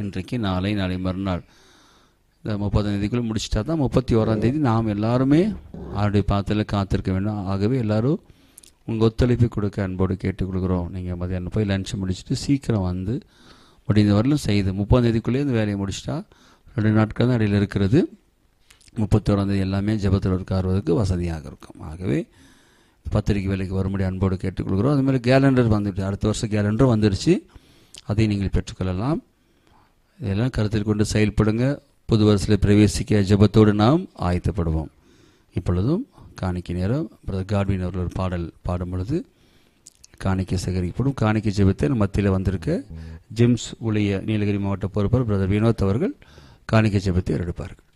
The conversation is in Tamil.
இன்றைக்கு நாளை நாளை மறுநாள் இந்த முப்பதாம் தேதிக்குள்ள முடிச்சிட்டா தான் முப்பத்தி ஓராம் தேதி நாம் எல்லாருமே ஆருடைய பாத்திரத்தில் காத்திருக்க வேண்டும் ஆகவே எல்லாரும் உங்கள் ஒத்துழைப்பு கொடுக்க அன்போடு கேட்டுக் கொடுக்குறோம் நீங்கள் மதியானம் போய் லஞ்ச் முடிச்சுட்டு சீக்கிரம் வந்து முடிந்த வரலும் செய்து முப்பதாம் தேதிக்குள்ளேயே இந்த வேலையை முடிச்சிட்டா ரெண்டு நாட்கள் தான் இடையில் இருக்கிறது முப்பத்தோராம் தேதி எல்லாமே ஜெபத்தில் உட்காருவதற்கு வசதியாக இருக்கும் ஆகவே பத்திரிக்கை வேலைக்கு வரும்படி அன்போடு கேட்டுக்கொள்கிறோம் அது மாதிரி கேலண்டர் வந்துடுச்சு அடுத்த வருஷம் கேலண்டர் வந்துடுச்சு அதை நீங்கள் பெற்றுக்கொள்ளலாம் இதெல்லாம் கருத்தில் கொண்டு செயல்படுங்க புது வருஷத்தில் பிரவேசிக்க ஜெபத்தோடு நாம் ஆயத்தப்படுவோம் இப்பொழுதும் காணிக்கை நேரம் பிரதர் காட்வின் அவர்கள் ஒரு பாடல் பாடும் பொழுது காணிக்கை சேகரிக்கப்படும் காணிக்கை ஜெபத்தை மத்தியில் வந்திருக்க ஜிம்ஸ் ஊழிய நீலகிரி மாவட்ட பொறுப்பர் பிரதர் வினோத் அவர்கள் காணிக்கை ஜெபத்தை எடுப்பார்கள்